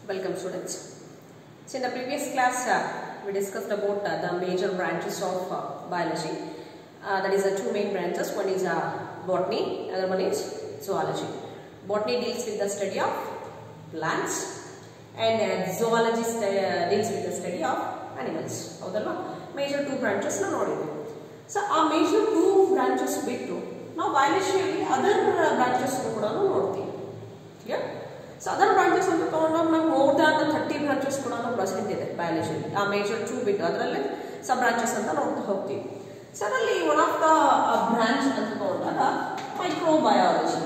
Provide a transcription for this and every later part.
Welcome students. So in the previous class uh, we discussed about uh, the major branches of uh, biology. Uh, that is the two main branches. One is uh, botany, other one is zoology. Botany deals with the study of plants and uh, zoology stu- uh, deals with the study of animals. ಹೌದಲ್ವಾ major two ಬ್ರಾಂಚಸ್ನ ನೋಡಿದ್ವಿ so ಆ major two branches ಬಿಟ್ಟು ನಾವು ಬಯಾಲಜಿಯಲ್ಲಿ other branches ಕೂಡ ನೋಡ್ತೀವಿ clear so other branches ಅಂತ ತಗೊಂಡಾಗ ನಾವು ಮೋರ್ ದ್ಯಾನ್ ಥರ್ಟಿ ಬ್ರಾಂಚಸ್ ಕೂಡ ಪ್ರೆಸೆಂಟ್ ಇದೆ ಬಯಾಲಜಿಯಲ್ಲಿ ಆ ಮೇಜರ್ ಟೂ ಬಿಟ್ಟು ಅದರಲ್ಲಿ ಸಬ್ ಬ್ರಾಂಚಸ್ ಅಂತ ನೋಡ್ತಾ ಹೋಗ್ತೀವಿ ಸೊ ಅದರಲ್ಲಿ ಒನ್ ಆಫ್ ದ ಬ್ರಾಂಚ್ ಅಂತ ತಗೊಂಡಾಗ ಮೈಕ್ರೋಬಯಾಲಜಿ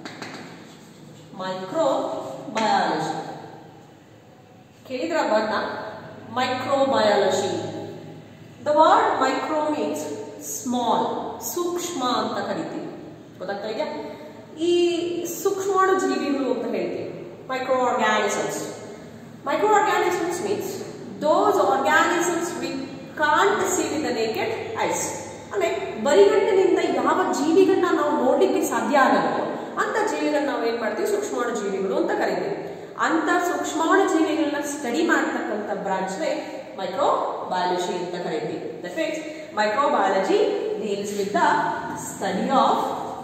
ಮೈಕ್ರೋಬಯಾಲಜಿ ಕೇಳಿದ್ರ ವರ್ಣ microbiology the word micro means small ಸೂಕ್ಷ್ಮ ಅಂತ ಕರಿತೀವಿ ಗೊತ್ತಾಗ್ತಾ ಇದೆಯಾ ಈ ಸೂಕ್ಷ್ಮಾಣು ಜೀವಿಗಳು ಅಂತ ಹೇಳ್ತೀವಿ micro organisms micro organisms means those organisms we can't see with the naked eyes ಅಂದ್ರೆ ಬರಿಗಣ್ಣಿನಿಂದ ಯಾವ ಜೀವಿಗಳನ್ನ ನಾವು ನೋಡ್ಲಿಕ್ಕೆ ಸಾಧ್ಯ ಆಗಲ್ವೋ ಅಂತ ಜೀವಿಗಳನ್ನ ನಾವು ಏನ್ ಮಾಡ್ತೀವಿ ಸೂಕ್ಷ್ಮಾಣು ಜೀವಿಗಳು ಅಂತ ಕರಿತೀವಿ ಅಂತ ಸೂಕ್ಷ್ಮಾಣು ಜೀವಿಗಳನ್ನ ಸ್ಟಡಿ ಮಾಡ್ತಕ್ಕಂಥ ಬ್ರಾಂಚ್ನೇ ಮೈಕ್ರೋ ಬಯಾಲಜಿ ಅಂತ ಕರಿತೀವಿ that means micro biology deals with the study of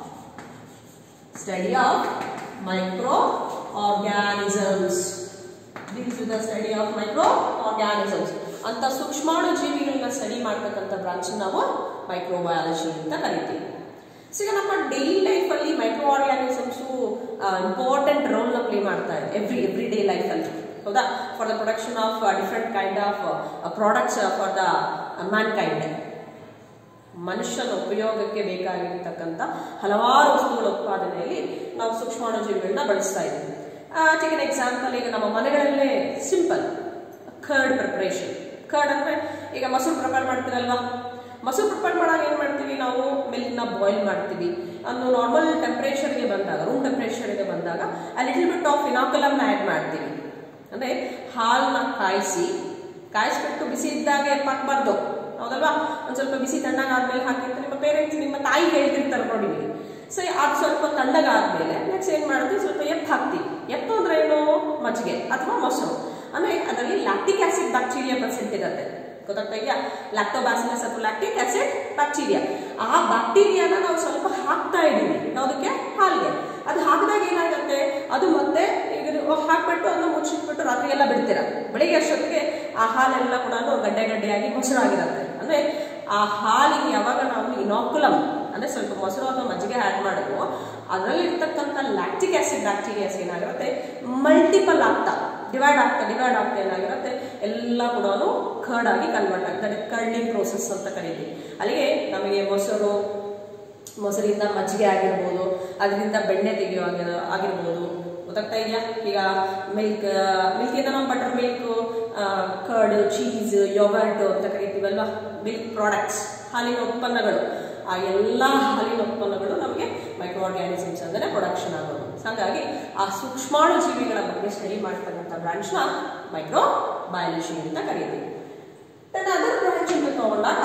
study of micro organisms deals with the study of micro organisms ಅಂತ ಸೂಕ್ಷ್ಮಾಣು ಜೀವಿಗಳನ್ನ ಸ್ಟಡಿ ಮಾಡ್ತಕ್ಕಂಥ ಬ್ರಾಂಚ್ ನಾವು ಮೈಕ್ರೋಬಯಾಲಜಿ ಅಂತ ಕರಿತೀವಿ ಸೊ ಈಗ ನಮ್ಮ ಡೈಲಿ ಲೈಫಲ್ಲಿ ಮೈಕ್ರೋ ಆರ್ಗ್ಯಾನಿಸಮ್ಸು ಇಂಪಾರ್ಟೆಂಟ್ ರೋಲ್ನ ಪ್ಲೇ ಮಾಡ್ತಾ ಇದೆ ಎವ್ರಿ ಎವ್ರಿ ಡೇ ಲೈಫಲ್ಲಿ ಹೌದಾ for the production of different kind of products for the mankind ಮನುಷ್ಯನ ಉಪಯೋಗಕ್ಕೆ ಬೇಕಾಗಿರ್ತಕ್ಕಂಥ ಹಲವಾರು ವಸ್ತುಗಳ ಉತ್ಪಾದನೆಯಲ್ಲಿ ನಾವು ಸೂಕ್ಷ್ಮಾಣುಜೀವಿಗಳನ್ನ ಬಳಸ್ತಾ ಇದ್ದೀವಿ ಟೇಕ್ ಎನ್ ಎಕ್ಸಾಂಪಲ್ ಈಗ ನಮ್ಮ ಮನೆಗಳಲ್ಲೇ ಸಿಂಪಲ್ ಕರ್ಡ್ ಪ್ರಿಪರೇಷನ್ ಕರ್ಡ್ ಅಂದ್ರೆ ಈಗ ಮೊಸರು ಪ್ರಿಪೇರ್ ಮಾಡ್ತೀರಲ್ವಾ ಮೊಸರು ಪ್ರಿಪೇರ್ ಮಾಡಾಗ ಏನು ಮಾಡ್ತೀವಿ ನಾವು ಮಿಲ್ಕ್ನ ಬಾಯ್ಲ್ ಮಾಡ್ತೀವಿ ಅದು ನಾರ್ಮಲ್ ಟೆಂಪ್ರೇಚರ್ಗೆ ಬಂದಾಗ ರೂಮ್ ಟೆಂಪ್ರೇಚರ್ಗೆ ಬಂದಾಗ ಆ ಲಿಟಲ್ ಬಿಟ್ ಆಫ್ ಇನಾಕುಲಮ್ನ ಆ್ಯಡ್ ಮಾಡ್ತೀವಿ ಅಂದರೆ ಹಾಲನ್ನ ಕಾಯಿಸಿ ಕಾಯಿಸ್ಬಿಟ್ಟು ಬಿಸಿ ಇದ್ದಾಗೆ ಪಾಕ್ಬಾರ್ದು ಹೌದಲ್ವಾ ಒಂದು ಸ್ವಲ್ಪ ಬಿಸಿ ತಣ್ಣಗಾದ್ಮೇಲೆ ಹಾಕಿರ್ತಾರೆ ನಿಮ್ಮ ಪೇರೆಂಟ್ಸ್ ನಿಮ್ಮ ತಾಯಿ ಹೇಳ್ತಿರ್ತಾರೆ ನೋಡಿ ನೀವು ಸೊ ಅದು ಸ್ವಲ್ಪ ತಣ್ಣಗಾದ್ಮೇಲೆ ನೆಕ್ಸ್ಟ್ ಏನು ಮಾಡ್ತೀವಿ ಸ್ವಲ್ಪ ಎತ್ತು ಹಾಕ್ತೀವಿ ಎತ್ತು ಅಂದ್ರೆ ಏನು ಮಜ್ಜಿಗೆ ಅಥವಾ ಮೊಸರು ಅಂದ್ರೆ ಅದರಲ್ಲಿ ಲ್ಯಾಕ್ಟಿಕ್ ಆಸಿಡ್ ಬ್ಯಾಕ್ಟೀರಿಯಾ ಪರ್ಸೆಂಟ್ ಇರುತ್ತೆ ಗೊತ್ತಾಗ್ತಾ ಇದೆಯಾ ಲ್ಯಾಕ್ಟೋಬ್ಯಾಸಿಲಸ್ ಅಥವಾ ಲ್ಯಾಕ್ಟಿಕ್ ಆಸಿಡ್ ಬ್ಯಾಕ್ಟೀರಿಯಾ ಆ ಬ್ಯಾಕ್ಟೀರಿಯಾನ ನಾವು ಸ್ವಲ್ಪ ಹಾಕ್ತಾ ಇದ್ದೀವಿ ಯಾವುದಕ್ಕೆ ಹಾಲಿಗೆ ಅದು ಹಾಕಿದಾಗ ಏನಾಗುತ್ತೆ ಅದು ಮತ್ತೆ ಈಗ ಹಾಕ್ಬಿಟ್ಟು ಅದನ್ನ ಮುಚ್ಚಿಟ್ಬಿಟ್ಟು ರಾತ್ರಿ ಎಲ್ಲ ಬಿಡ್ತೀರ ಬೆಳಿಗ್ಗೆ ಅಷ್ಟೊತ್ತಿಗೆ ಆ ಹಾಲೆಲ್ಲ ಕೂಡ ಗಡ್ಡೆ ಗಡ್ಡೆಯಾಗಿ ಮೊಸರು ಆಗಿರುತ್ತೆ ಅಂದ್ರೆ ಆ ಹಾಲಿಗೆ ಯಾವಾಗ ನಾವು ಇನಾಕುಲಮ್ ಅಂದ್ರೆ ಸ್ವಲ್ಪ ಮೊಸರು ಅಥವಾ ಮಜ್ಜಿಗೆ ಆ್ಯಡ್ ಮಾಡಿದ್ವು ಅದರಲ್ಲಿ ಇರ್ತಕ್ಕಂಥ ಲ್ಯಾಕ್ಟಿಕ್ ಆಸಿಡ್ ಬ್ಯಾಕ್ಟೀರಿಯಾಸ್ ಏನಾಗಿರುತ್ತೆ ಮಲ್ಟಿಪಲ್ ಆಗ್ತಾ ಡಿವೈಡ್ ಆಗ್ತಾ ಡಿವೈಡ್ ಆಗ್ತಾ ಏನಾಗಿರುತ್ತೆ ಎಲ್ಲ ಕೂಡ ಕರ್ಡ್ ಆಗಿ ಕನ್ವರ್ಟ್ ಆಗ್ತದೆ ಕರ್ಡಿಂಗ್ ಪ್ರೋಸೆಸ್ ಅಂತ ಕರಿತೀವಿ ಅಲ್ಲಿಗೆ ನಮಗೆ ಮೊಸರು ಮೊಸರಿಂದ ಮಜ್ಜಿಗೆ ಆಗಿರ್ಬೋದು ಅದರಿಂದ ಬೆಣ್ಣೆ ತೆಗೆಯೋ ಆಗಿರ ಆಗಿರ್ಬೋದು ಗೊತ್ತಾಗ್ತಾ ಇದೆಯಾ ಈಗ ಮಿಲ್ಕ್ ಮಿಲ್ಕಿಂದ ನಾವು butter milk curd cheese yoghurt ಅಂತ ಕರಿತೀವಲ್ವಾ ಮಿಲ್ಕ್ ಪ್ರಾಡಕ್ಟ್ಸ್ ಹಾಲಿನ ಉತ್ಪನ್ನಗಳು ಆ ಎಲ್ಲ ಹಾಲಿನ ಉತ್ಪನ್ನಗಳು ನಮಗೆ ಮೈಕ್ರೋ ಆರ್ಗ್ಯಾನಿಸಮ್ಸ್ ಅಂದರೆ ಪ್ರೊಡಕ್ಷನ್ ಆಗೋದು ಹಾಗಾಗಿ ಆ ಸೂಕ್ಷ್ಮಾಣು ಜೀವಿಗಳ ಬಗ್ಗೆ ಸ್ಟಡಿ ಮಾಡ್ತಕ್ಕಂಥ ಬ್ರಾಂಚ್ನ ಮೈಕ್ರೋ ಬಯಾಲಜಿ ಅಂತ ಕರೀತೀವಿ ದೆನ್ ಅದರ್ ಬ್ರಾಂಚ್ ಅಂತ ತಗೊಂಡಾಗ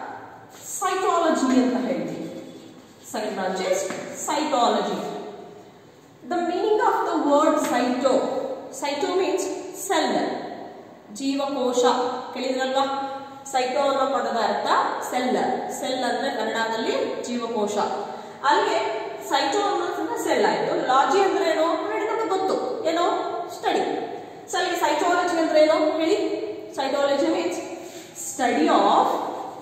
ಸೈಕಾಲಜಿ ಅಂತ ಹೇಳ್ತೀವಿ second branch is cytology the meaning of the word cyto cyto means cell ಜೀವಕೋಶ ಕೇಳಿದ್ರಲ್ವಾ ಸೈಟೋ ಅನ್ನೋ ಪದದ ಅರ್ಥ ಸೆಲ್ ಸೆಲ್ ಅಂದ್ರೆ ಕನ್ನಡದಲ್ಲಿ ಜೀವಕೋಶ ಅಲ್ಲಿಗೆ ಸೈಟೋ ಅನ್ನೋದ್ರಿಂದ ಸೆಲ್ ಆಯ್ತು ಲಾಜಿ ಅಂದ್ರೆ ಏನು ಹೇಳಿ ನಮಗೆ ಗೊತ್ತು ಏನು ಸ್ಟಡಿ ಸೊ ಅಲ್ಲಿ ಸೈಟಾಲಜಿ ಅಂದ್ರೆ ಏನು ಹೇಳಿ cytology means study of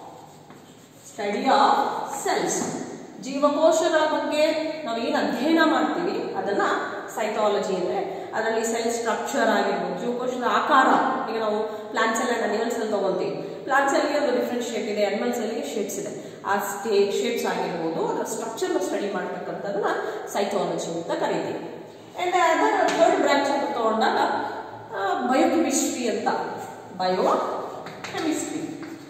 study of cells ಜೀವಕೋಶಗಳ ಬಗ್ಗೆ ನಾವು ಏನು ಅಧ್ಯಯನ ಮಾಡ್ತೀವಿ ಅದನ್ನ ಸೈಟಾಲಜಿ ಅಂದ್ರೆ ಅದರಲ್ಲಿ ಸೆಲ್ ಸ್ಟ್ರಕ್ಚರ್ ಆಗಿರ್ಬೋದು ಜೀವಕೋಶದ ಆಕಾರ ಈಗ ನಾವು ಪ್ಲಾಂಟ್ಸ್ ಎಲ್ಲ ಅನಿಮಲ್ಸ್ ಅಲ್ಲಿ ತಗೊಂತೀವಿ ಪ್ಲಾಂಟ್ಸ್ ಅಲ್ಲಿ ಒಂದು ಡಿಫ್ರೆಂಟ್ ಶೇಪ್ ಇದೆ ಅನಿಮಲ್ಸ್ ಅಲ್ಲಿ ಶೇಪ್ಸ್ ಇದೆ ಆ ಸ್ಟೇ ಶೇಪ್ಸ್ ಆಗಿರ್ಬೋದು ಅದರ ಸ್ಟ್ರಕ್ಚರ್ ಸ್ಟಡಿ ಮಾಡ್ತಕ್ಕಂಥದ್ದನ್ನ ಸೈಟಾಲಜಿ ಅಂತ ಕರಿತೀವಿ ಅಂಡ್ ಅದರ ಥರ್ಡ್ ಬ್ರಾಂಚ್ ಅಂತ ತಗೊಂಡಾಗ ಬಯೋಕೆಮಿಸ್ಟ್ರಿ ಅಂತ ಬಯೋ ಕೆಮಿಸ್ಟ್ರಿ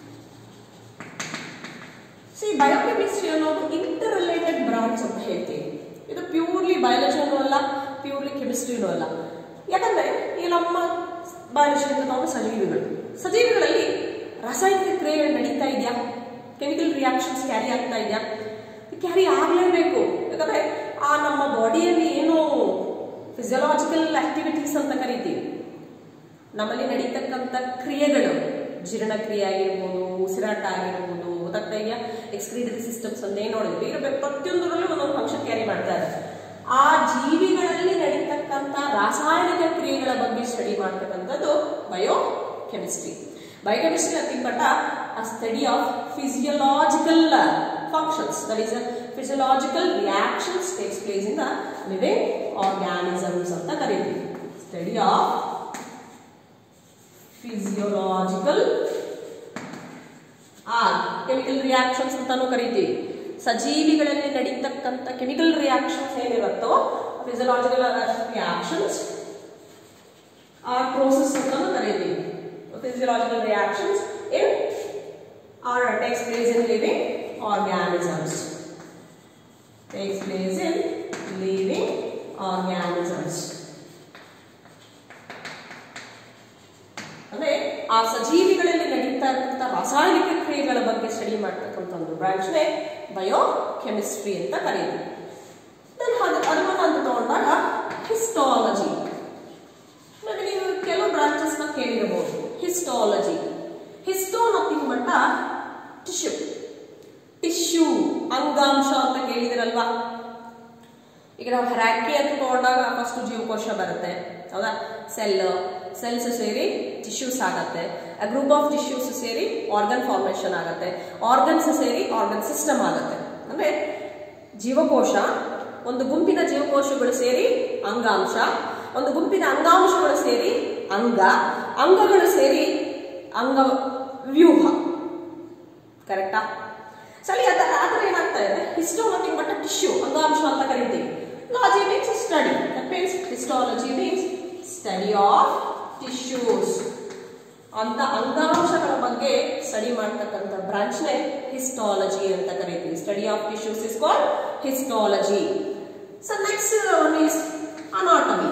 ಸಿ ಬಯೋಕೆಮಿಸ್ಟ್ರಿ ಅನ್ನೋದು ಇಂಟರ್ ರಿಲೇಟೆಡ್ ಬ್ರಾಂಚ್ ಅಂತ ಹೇಳ್ತೀವಿ ಇದು ಪ್ಯೂರ್ಲಿ ಬಯಾಲಜಿನೂ ಅಲ್ಲ ಪ್ಯೂರ್ಲಿ ಕೆಮಿಸ್ಟ್ರಿನೂ ಅಲ್ಲ ಯಾಕಂದ್ರೆ ಈ ನಮ್ಮ ಬಯಾಲಜಿ ಅಂತ ನಾವು ಸಜೀವಿಗಳು ಸಜೀವಿಗಳಲ್ಲಿ ರಾಸಾಯನಿಕ ಕ್ರಿಯೆಗಳು ನಡೀತಾ ಇದೆಯಾ ಕೆಮಿಕಲ್ ರಿಯಾಕ್ಷನ್ಸ್ ಕ್ಯಾರಿ ಆಗ್ತಾ ಇದೆಯಾ ಕ್ಯಾರಿ ಆಗಲೇಬೇಕು ಯಾಕಂದ್ರೆ ಆ ನಮ್ಮ ಬಾಡಿಯಲ್ಲಿ ಏನು ಫಿಸಿಯಲಾಜಿಕಲ್ ಆಕ್ಟಿವಿಟೀಸ್ ಅಂತ ಕರಿತೀವಿ ನಮ್ಮಲ್ಲಿ ನಡೀತಕ್ಕಂಥ ಕ್ರಿಯೆಗಳು ಜೀರ್ಣಕ್ರಿಯೆ ಆಗಿರ್ಬೋದು ಉಸಿರಾಟ ಆಗಿರ್ಬೋದು ಗೊತ್ತಾಗ್ತಾ ಇದೆಯಾ ಎಕ್ಸ್ಕ್ರೀಟರಿ ಸಿಸ್ಟಮ್ಸ್ ಅಂತ ಏನು ನೋಡಿದ್ವಿ ಈಗ ಪ್ರತಿಯೊಂದರಲ್ಲೂ ಒಂದೊಂದು ಫಂಕ್ಷನ್ ಕ್ಯಾರಿ ಮಾಡ್ತಾ ಇದ್ದಾರೆ ಆ ಜೀವಿಗಳಲ್ಲಿ ನಡೀತಕ್ಕಂಥ ರಾಸಾಯನಿಕ ಕ್ರಿಯೆಗಳ ಬಗ್ಗೆ ಸ್ಟಡಿ ಮಾಡ್ತಕ್ಕಂಥದ್ದು bio chemistry biochemistry nothing but a study of physiological uh, functions that is a physiological reactions takes place in the living organisms ಅಂತ ಕರೀತೀವಿ study of physiological or chemical reactions ಅಂತಾನು ಕರಿತೀವಿ ಸಜೀವಿಗಳಲ್ಲಿ ನಡೀತಕ್ಕಂಥ ಕೆಮಿಕಲ್ ರಿಯಾಕ್ಷನ್ಸ್ ಏನಿರುತ್ತೋ physiological reactions or process ಅಂತಾನು ಕರಿತೀವಿ physiological reactions in or takes place in living organisms. Takes place in living organisms. ಅಂದ್ರೆ ಆ ಸಜೀವಿಗಳಲ್ಲಿ ನಡೀತಾ ಇರ್ತಕ್ಕಂಥ ರಾಸಾಯನಿಕ ಕ್ರಿಯೆಗಳ ಬಗ್ಗೆ ಸ್ಟಡಿ ಮಾಡ್ತಕ್ಕಂಥ ಒಂದು ಬ್ರಾಂಚ್ನೇ ಬಯೋ ಕೆಮಿಸ್ಟ್ರಿ ಅಂತ ಕರೆಯುದು ದೆನ್ ಅದು ಅದನ್ನ ಅಂತ ತಗೊಂಡಾಗ ಹಿಸ್ಟಾಲಜಿ ಮತ್ತೆ ನೀವು ಕೆಲವು ಬ್ರಾಂಚಸ್ನ ಕೇಳಿರಬಹುದು histology histo nothing but tissue tissue ಅಂಗಾಂಶ ಅಂತ ಕೇಳಿದಿರಲ್ವಾ ಈಗ ನಾವು ಹ್ಯಾಕಿ ಅಂತ ತಗೊಂಡಾಗ ಫಸ್ಟ್ ಜೀವಕೋಶ ಬರುತ್ತೆ ಹೌದಾ ಸೆಲ್ ಸೆಲ್ಸ್ ಸೇರಿ ಟಿಶ್ಯೂಸ್ ಆಗತ್ತೆ ಆ ಗ್ರೂಪ್ ಆಫ್ ಟಿಶ್ಯೂಸ್ ಸೇರಿ ಆರ್ಗನ್ ಫಾರ್ಮೇಶನ್ ಆಗುತ್ತೆ ಆರ್ಗನ್ಸ್ ಸೇರಿ ಆರ್ಗನ್ ಸಿಸ್ಟಮ್ ಆಗುತ್ತೆ ಅಂದ್ರೆ ಜೀವಕೋಶ ಒಂದು ಗುಂಪಿನ ಜೀವಕೋಶಗಳು ಸೇರಿ ಅಂಗಾಂಶ ಒಂದು ಗುಂಪಿನ ಅಂಗಾಂಶಗಳು ಸೇರಿ ಅಂಗ ಅಂಗಗಳು ಸೇರಿ ಅಂಗ ವ್ಯೂಹ ಕರೆಕ್ಟಾ ಸರಿ ಅದ ಆತರ ಏನಾಗ್ತಾ ಇದೆ ಹಿಸ್ಟೋ ನಥಿಂಗ್ ಬಟ್ ಟಿಶ್ಯೂ ಅಂಗಾಂಶ ಅಂತ ಕರಿತೀವಿ logy means study that means histology means study of tissues ಅಂತ ಅಂಗಾಂಶಗಳ ಬಗ್ಗೆ ಸ್ಟಡಿ ಮಾಡ್ತಕ್ಕಂಥ ಬ್ರಾಂಚ್ನೇ ಹಿಸ್ಟಾಲಜಿ ಅಂತ ಕರಿತೀವಿ study of tissues is called histology so next one is anatomy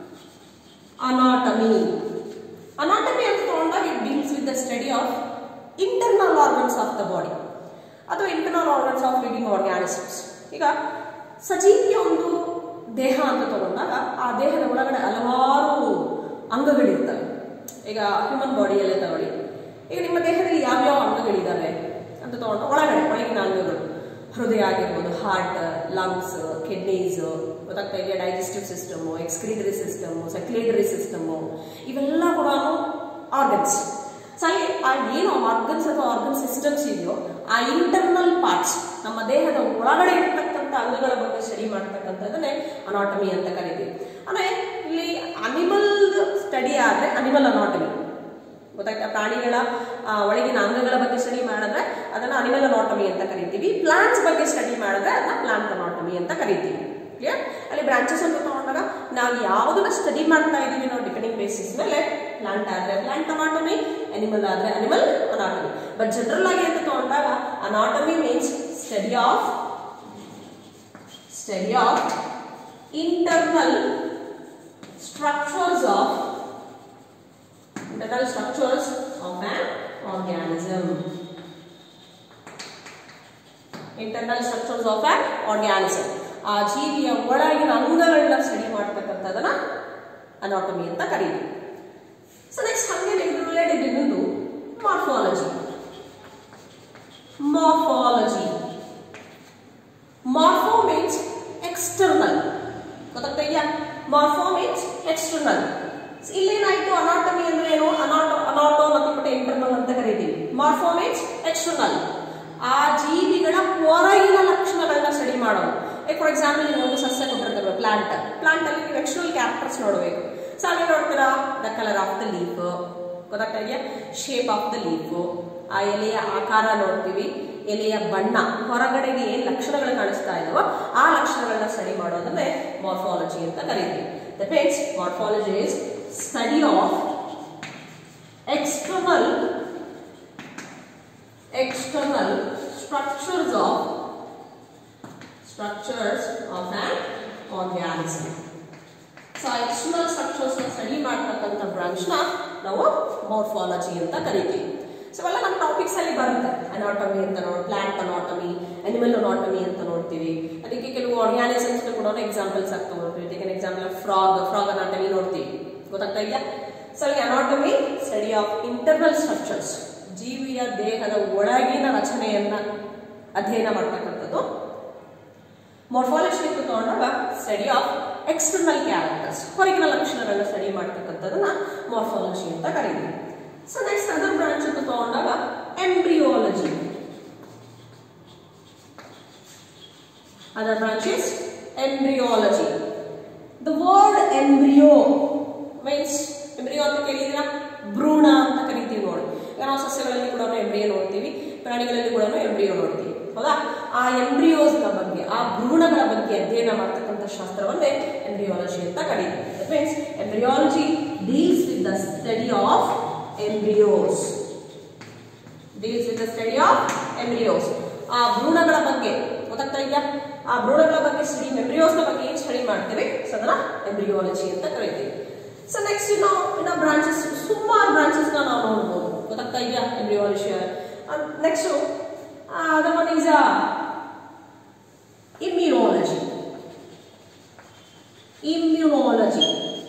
anatomy anatomy ಅಂತ ತಗೊಂಡಾಗ it deals with the study of internal organs of the body ಅಥವಾ internal organs of living organisms ಈಗ ಸಜೀವಿಯ ಒಂದು ದೇಹ ಅಂತ ತಗೊಂಡಾಗ ಆ ದೇಹದ ಒಳಗಡೆ ಹಲವಾರು ಅಂಗಗಳಿರ್ತವೆ ಈಗ ಹ್ಯೂಮನ್ ಬಾಡಿಯಲ್ಲೇ ತಗೊಳ್ಳಿ ಈಗ ನಿಮ್ಮ ದೇಹದಲ್ಲಿ ಯಾವ್ಯಾವ ಅಂಗಗಳಿದ್ದಾವೆ ಅಂತ ತಗೊಂಡು ಒಳಗಡೆ ಒಳಗಿನ ಅಂಗಗಳು ಹೃದಯ ಆಗಿರ್ಬೋದು ಹಾರ್ಟ್ ಲಂಗ್ಸ್ ಕಿಡ್ನೀಸ್ ಗೊತ್ತಾಗ್ತಾ ಇದೆಯಾ digestive system excretory system circulatory system ಇವೆಲ್ಲ ಕೂಡ ಆರ್ಗನ್ಸ್ ಸರಿ ಆ ಏನು ಆರ್ಗನ್ಸ್ ಅಥವಾ ಆರ್ಗನ್ ಸಿಸ್ಟಮ್ಸ್ ಇದೆಯೋ ಆ ಇಂಟರ್ನಲ್ ಪಾರ್ಟ್ಸ್ ನಮ್ಮ ದೇಹದ ಒಳಗಡೆ ಇರ್ತಕ್ಕಂಥ ಅಂಗಗಳ ಬಗ್ಗೆ ಸ್ಟಡಿ ಮಾಡ್ತಕ್ಕಂಥದ್ದನ್ನೇ ಅನಾಟಮಿ ಅಂತ ಕರಿತೀವಿ ಅಂದ್ರೆ ಇಲ್ಲಿ ಅನಿಮಲ್ ಸ್ಟಡಿ ಆದ್ರೆ ಅನಿಮಲ್ ಅನಾಟಮಿ ಗೊತ್ತಾಯ್ತಾ ಪ್ರಾಣಿಗಳ ಆ, ಒಳಗಿನ ಅಂಗಗಳ ಬಗ್ಗೆ ಸ್ಟಡಿ ಮಾಡಿದ್ರೆ ಅದನ್ನ ಅನಿಮಲ್ ಅನಾಟಮಿ ಅಂತ ಕರಿತೀವಿ ಪ್ಲಾಂಟ್ಸ್ ಬಗ್ಗೆ ಸ್ಟಡಿ ಮಾಡಿದ್ರೆ ಅದನ್ನ ಪ್ಲಾಂಟ್ ಅನಾಟಮಿ ಅಂತ ಕರಿತೀವಿ ಕ್ಲಿಯರ್ ಅಲ್ಲಿ ಬ್ರಾಂಚಸ್ ಅಂತ ತಗೊಂಡಾಗ ನಾವು ಯಾವುದನ್ನ ಸ್ಟಡಿ ಮಾಡ್ತಾ ಇದೀವಿ ನಾವು ಡಿಪೆಂಡಿಂಗ್ ಬೇಸಿಸ್ ಮೇಲೆ ಪ್ಲಾಂಟ್ ಆದ್ರೆ ಪ್ಲಾಂಟ್ ಅನಾಟಮಿ ಅನಿಮಲ್ ಆದ್ರೆ ಅನಿಮಲ್ ಅನಾಟಮಿ ಬಟ್ ಜನರಲ್ ಆಗಿ ಅಂತ ತಗೊಂಡಾಗ anatomy means study of study of internal structures of internal structures of an organism. Internal structures of an organism ಆ ಜೀವಿಯ ಒಳಗಿನ ಅಂಗಗಳನ್ನ ಸ್ಟಡಿ ಮಾಡ್ತಕ್ಕಂಥದನ್ನ ಅನಾಟಮಿ ಅಂತ ಕರೀತೀವಿ ಸೊ ನೆಕ್ಸ್ಟ್ ಹಂಗೆ ರಿಲೇಟೆಡ್ ಇನ್ನೊಂದು morphology morphology morpho means external ಗೊತ್ತಾಗ್ತಾ ಇದೆಯಾ ಮಾರ್ಫೋ ಮೀನ್ಸ್ ಎಕ್ಸ್ಟರ್ನಲ್ ಇಲ್ಲೇನಾಯ್ತು ಅನಾಟಮಿ ಅಂದ್ರೆ ಏನು ಅನಾಟೋ ಅನಾಟೋ ಮತ್ತೆ ಇಂಟರ್ನಲ್ ಅಂತ ಕರಿತೀವಿ ಮಾರ್ಫೋ ಮೀನ್ಸ್ ಎಕ್ಸ್ಟರ್ನಲ್ ಆ ಜೀವಿಗಳ ಹೊರಗಿನ ಲಕ್ಷಣಗಳನ್ನ ಸ್ಟಡಿ ಮಾಡೋದು ಲೈಕ್ ಫಾರ್ ಎಕ್ಸಾಂಪಲ್ ನೀವು ಒಂದು ಸಸ್ಯ ಕೊಟ್ಟಿರ್ತಾರೆ ಪ್ಲಾಂಟ್ ಪ್ಲಾಂಟ್ ಅಲ್ಲಿ ನೀವು ಎಕ್ಸ್ಟರ್ನಲ್ ಕ್ಯಾರೆಕ್ಟರ್ಸ್ ನೋಡಬೇಕು ಸೊ ಅಲ್ಲಿ ನೋಡ್ತೀರಾ the colour of the leaf ಗೊತ್ತಾಗ್ತಾ ಇದೆಯಾ ಶೇಪ್ ಆಫ್ ದ ಲೀಫ್ ಆ ಎಲೆಯ ಆಕಾರ ನೋಡ್ತೀವಿ ಎಲೆಯ ಬಣ್ಣ ಹೊರಗಡೆಗೆ ಏನ್ ಲಕ್ಷಣಗಳು ಕಾಣಿಸ್ತಾ ಇದಾವೋ ಆ ಲಕ್ಷಣಗಳನ್ನ ಸ್ಟಡಿ ಮಾಡೋದನ್ನೇ ಮಾರ್ಫಾಲಜಿ ಅಂತ ಕರಿತೀವಿ that means morphology is study of external external structures of structures of an organism so external structures study ಮಾಡ್ತಕ್ಕಂಥ ಬ್ರಾಂಚ್ ನ ನಾವು ಮಾರ್ಫಾಲಜಿ ಅಂತ ಕರಿತೀವಿ ಸೊ ಅವೆಲ್ಲ ನಮ್ಮ ಟಾಪಿಕ್ಸ್ ಅಲ್ಲಿ ಬರುತ್ತೆ ಅನಾಟಮಿ ಅಂತ ನೋಡಿ ಪ್ಲಾಂಟ್ ಅನಾಟಮಿ ಅನಿಮಲ್ ಅನಾಟಮಿ ಅಂತ ನೋಡ್ತೀವಿ ಅದಕ್ಕೆ ಕೆಲವು ಆರ್ಗ್ಯಾನಿಸಮ್ಸ್ ಕೂಡ ಎಕ್ಸಾಂಪಲ್ಸ್ ಆಗಿ ತಗೊಳ್ತೀವಿ take an example frog frog anatomy ನೋಡ್ತೀವಿ ಗೊತ್ತಾಗ್ತಾ ಇದೆಯಾ ಸೊ ಅಲ್ಲಿ anatomy study of internal structures ಜೀವಿಯ ದೇಹದ ಒಳಗಿನ ರಚನೆಯನ್ನ ಅಧ್ಯಯನ ಮಾಡ್ತಕ್ಕಂಥದ್ದು ಮಾರ್ಫಾಲಜಿ ಅಂತ ತಗೊಂಡಾಗ ಸ್ಟಡಿ ಆಫ್ ಎಕ್ಸ್ಟರ್ನಲ್ ಕ್ಯಾರೆಕ್ಟರ್ಸ್ ಹೊರಗಿನ ಲಕ್ಷಣಗಳನ್ನ ಸ್ಟಡಿ ಮಾಡ್ತಕ್ಕಂಥದ್ದನ್ನ ಮಾರ್ಫಾಲಜಿ ಅಂತ ಕರೀತೀವಿ ಸೊ ನೆಕ್ಸ್ಟ್ ಅದರ್ ಬ್ರಾಂಚ್ ಅಂತ ತಗೊಂಡಾಗ embryology other branch is embryology the word embryo means embryo ಅಂತ ಕೇಳಿದಿರಾ ಭ್ರೂಣ ಅಂತ ಕರಿತೀವಿ ನೋಡಿ ಈಗ ನಾವು ಸಸ್ಯಗಳಲ್ಲಿ ಕೂಡ ಎಂಬ್ರಿಯೋ ನೋಡ್ತೀವಿ ಪ್ರಾಣಿಗಳಲ್ಲಿ ಕೂಡ ಎಂಬ್ರಿಯೋ ನೋಡ್ತೀವಿ ಹೌದಾ ಆ ಎಂಬ್ರಿಯೋಸ್ನ ಬಗ್ಗೆ ಆ ಭ್ರೂಣಗಳ ಬಗ್ಗೆ ಅಧ್ಯಯನ ಮಾಡ್ತಕ್ಕಂಥ ಶಾಸ್ತ್ರವನ್ನೇ ಎಂಬ್ರಿಯಾಲಜಿ ಅಂತ ಕರೀತೀವಿ that means embryology deals with the study of embryos deals with the study of embryos ಆ ಭ್ರೂಣಗಳ ಬಗ್ಗೆ ಗೊತ್ತಾಗ್ತಾ ಇದೆಯಾ ಆ ಭ್ರೂಣಗಳ ಬಗ್ಗೆ ಸ್ಟಡಿ ಎಂಬ್ರಿಯೋಸ್ನ ಬಗ್ಗೆ ಏನು ಸ್ಟಡಿ ಮಾಡ್ತೇವೆ ಸೊ ಅದನ್ನ ಎಂಬ್ರಿಯಾಲಜಿ ಅಂತ ಕರಿತೀವಿ ಸೊ ನೆಕ್ಸ್ಟ್ ನಾವು ಇನ್ನ ಬ್ರಾಂಚಸ್ ಸುಮಾರು ಬ್ರಾಂಚಸ್ ನಾವು ನೋಡ್ಬೋದು ಗೊತ್ತಾಗ್ತಾ ಇದೆಯಾ embryology next other one is immunology immunology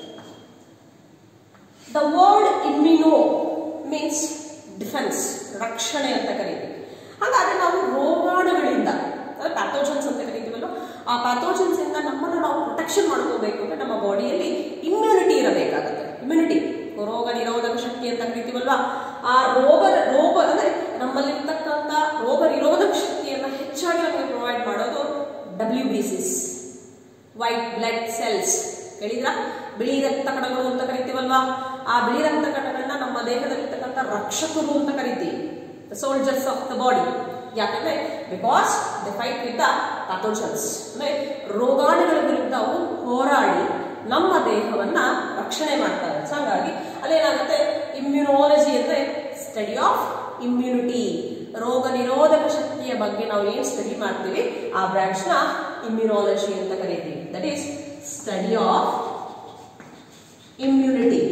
the word immuno means defence ರಕ್ಷಣೆ ಅಂತ ಕರೀತೀವಿ ಹಾಗಾದ್ರೆ ನಾವು ರೋಗಾಣುಗಳಿಂದ ಅಂದ್ರೆ ಪ್ಯಾಥೋಜನ್ಸ್ ಅಂತ ಕರಿತೀವಲ್ಲ ಆ ಪ್ಯಾಥೋಜನ್ಸ್ ಇಂದ ನಮ್ಮನ್ನು ನಾವು ಪ್ರೊಟೆಕ್ಷನ್ ಮಾಡ್ಕೋಬೇಕು ಅಂದ್ರೆ ನಮ್ಮ ಬಾಡಿಯಲ್ಲಿ ಇಮ್ಯುನಿಟಿ ಇರಬೇಕಾಗುತ್ತೆ ಇಮ್ಯುನಿಟಿ ರೋಗ ನಿರೋಧಕ ಶಕ್ತಿ ಅಂತ ಕರಿತೀವಲ್ವಾ ಆ ರೋಗ ರೋಗ ಅಂದ್ರೆ ನಮ್ಮಲ್ಲಿರ್ತಕ್ಕಂಥ ರೋಗ ನಿರೋಧಕ ಶಕ್ತಿಯನ್ನ ಹೆಚ್ಚಾಗಿ ನಮಗೆ ಪ್ರೊವೈಡ್ ಮಾಡೋದು W B Cs white blood cells ಹೇಳಿದ್ರ ಬಿಳಿ ರಕ್ತ ಕಣಗಳು ಅಂತ ಕರಿತೀವಲ್ವಾ ಆ ಬಿಳಿ ರಕ್ತ ಕಣಗಳನ್ನ ನಮ್ಮ ದೇಹದಲ್ಲಿರ್ತಕ್ಕಂಥ ರಕ್ಷಕರು ಅಂತ ಕರಿತೀವಿ ಸೋಲ್ಜರ್ಸ್ ಆಫ್ ದ ಬಾಡಿ ಯಾಕಂದ್ರೆ because the fight with the pathogens ಅಂದ್ರೆ ರೋಗಾಣುಗಳ ವಿರುದ್ಧ ಅವು ಹೋರಾಡಿ ನಮ್ಮ ದೇಹವನ್ನ ರಕ್ಷಣೆ ಮಾಡ್ತಾರೆ ಸೊ ಹಾಗಾಗಿ ಅಲ್ಲೇನಾಗುತ್ತೆ ಇಮ್ಯುನಾಲಜಿ ಅಂದ್ರೆ ಸ್ಟಡಿ ಆಫ್ ಇಮ್ಯುನಿಟಿ ರೋಗ ನಿರೋಧಕ ಶಕ್ತಿಯ ಬಗ್ಗೆ ನಾವು ಏನು ಸ್ಟಡಿ ಮಾಡ್ತೀವಿ ಆ ಬ್ರಾಂಚ್ ನ ಇಮ್ಯುನಾಲಜಿ ಅಂತ ಕರೀತೀವಿ that is study of immunity.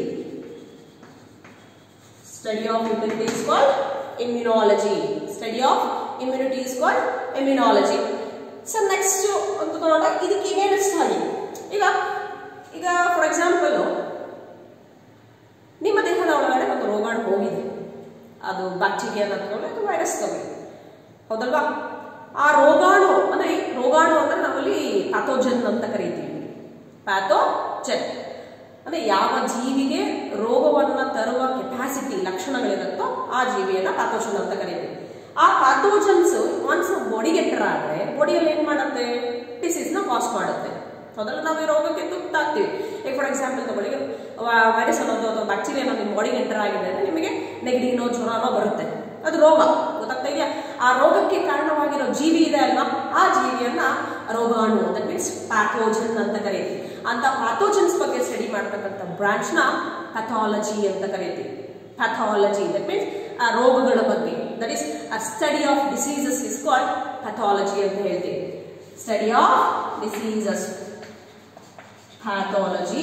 Study of immunity is called immunology. Study of immunity is called immunology. So next ಅಂತ ತಗೊಂಡಾಗ ಇದಕ್ಕೆ ಏನು ಸ್ಟಡಿ ಈಗ ಈಗ ಫಾರ್ ಎಕ್ಸಾಂಪಲ್ ನಿಮ್ಮ ದೇಹದ ಒಳಗಡೆ ಒಂದು ರೋಗಾಣು ಹೋಗಿದೆ ಅದು ಬ್ಯಾಕ್ಟೀರಿಯಾ ತಗೊಳ್ಳಿ ಅಥವಾ ವೈರಸ್ ತಗೊಳ್ಳಿ ಹೌದಲ್ವಾ ಆ ರೋಗಾಣು ಅಂದ್ರೆ ರೋಗಾಣು ಅಂದ್ರೆ ನಾವಲ್ಲಿ ಪ್ಯಾಥೋಜನ್ ಅಂತ ಕರಿತೀವಿ ಪ್ಯಾಥೋಜನ್ ಅಂದ್ರೆ ಯಾವ ಜೀವಿಗೆ ರೋಗವನ್ನ ತರುವ ಕೆಪಾಸಿಟಿ ಲಕ್ಷಣಗಳಿರುತ್ತೋ ಆ ಜೀವಿಯನ್ನ ಪ್ಯಾಥೋಜನ್ ಅಂತ ಕರೀತೀವಿ ಆ ಪ್ಯಾಥೋಜನ್ಸ್ ಒನ್ಸ್ ಬಾಡಿಗೆ ಎಂಟರ್ ಆದ್ರೆ ಬಾಡಿಯಲ್ಲಿ ಏನ್ ಮಾಡುತ್ತೆ ಡಿಸೀಸ್ ನ ಕಾಸ್ ಮಾಡುತ್ತೆ ಹೌದಲ್ಲ ನಾವು ಈ ರೋಗಕ್ಕೆ ತುತ್ತಾಗ್ತೀವಿ ಈಗ ಫಾರ್ ಎಕ್ಸಾಂಪಲ್ ತಗೊಳ್ಳಿ ವೈರಸ್ ಅನ್ನೋದು ಅಥವಾ ಬ್ಯಾಕ್ಟೀರಿಯಾ ನಿಮ್ಮ ಬಾಡಿಗೆ ಎಂಟರ್ ಆಗಿದೆ ಅಂದ್ರೆ ನಿಮಗೆ ನೆಗಡಿನೋ ಜ್ವರನೋ ಬರುತ್ತೆ ಅದು ರೋಗ ಗೊತ್ತಾಗ್ತಾ ಇದೆಯಾ ಆ ರೋಗಕ್ಕೆ ಕಾರಣವಾಗಿರೋ ಜೀವಿ ಇದೆ ಅಲ್ವಾ ಆ ಜೀವಿಯನ್ನ ರೋಗಾಣು ದಟ್ ಮೀನ್ಸ್ ಪ್ಯಾಥೋಜನ್ ಅಂತ ಕರೀತೀವಿ ಅಂತ ಪ್ಯಾಥೋಜನ್ಸ್ ಬಗ್ಗೆ ಸ್ಟಡಿ ಮಾಡ್ತಕ್ಕಂಥ ಬ್ರಾಂಚ್ ನ ಪಥಾಲಜಿ ಅಂತ ಕರೀತೀವಿ ಪಥಾಲಜಿ ದಟ್ ಮೀನ್ಸ್ ಆ ರೋಗಗಳ ಬಗ್ಗೆ that is a study of diseases is called pathology ಅಂತ ಹೇಳ್ತೀವಿ study of diseases pathology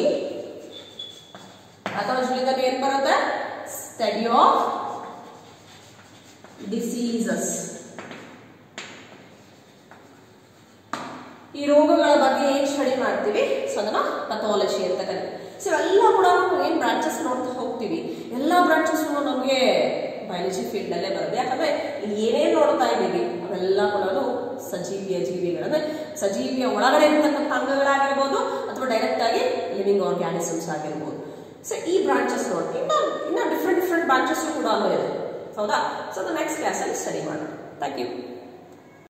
pathology ಏನ್ ಬರುತ್ತೆ ಸ್ಟಡಿ ಆಫ್ ಡಿಸೀಸಸ್ ಈ ರೋಗಗಳ ಬಗ್ಗೆ ಏನ್ ಸ್ಟಡಿ ಮಾಡ್ತೀವಿ ಸೊ ಅದನ್ನ ಪಥಾಲಜಿ ಅಂತ ಕರೀತೀವಿ ಸೊ ಎಲ್ಲ ಕೂಡ ನಾವು ಏನ್ ಬ್ರಾಂಚಸ್ ನೋಡ್ತಾ ಹೋಗ್ತೀವಿ ಎಲ್ಲ ಬ್ರಾಂಚಸ್ ನಮಗೆ ಬಯಾಲಜಿ ಫೀಲ್ಡ್ ಅಲ್ಲೇ ಬರುತ್ತೆ ಯಾಕಂದ್ರೆ ಇಲ್ಲಿ ಏನೇನ್ ನೋಡ್ತಾ ಇದ್ದೀವಿ ಅವೆಲ್ಲ ಕೂಡ ಸಜೀವಿಯ ಜೀವಿಗಳು ಅಂದ್ರೆ ಸಜೀವಿಯ ಒಳಗಡೆ ಇರ್ತಕ್ಕಂಥ ಅಂಗಗಳಾಗಿರ್ಬೋದು ಅಥವಾ ಡೈರೆಕ್ಟ್ ಆಗಿ ಲಿವಿಂಗ್ ಆರ್ಗ್ಯಾನಿಸಮ್ಸ್ ಆಗಿರ್ಬೋದು ಸೊ ಈ ಬ್ರಾಂಚಸ್ ನೋಡ್ತೀವಿ ಇನ್ನ ಇನ್ನ ಡಿಫ್ರೆಂಟ್ ಡಿಫ್ರೆಂಟ್ ಬ್ರಾಂಚಸ್ ಕೂಡ ಇದೆ ಹೌದಾ ಸೊ ನೆಕ್ಸ್ಟ್ ಕ್ಲಾಸಲ್ಲಿ ಸ್ಟಡಿ ಮಾಡೋಣ ಥ್ಯಾಂಕ್ ಯು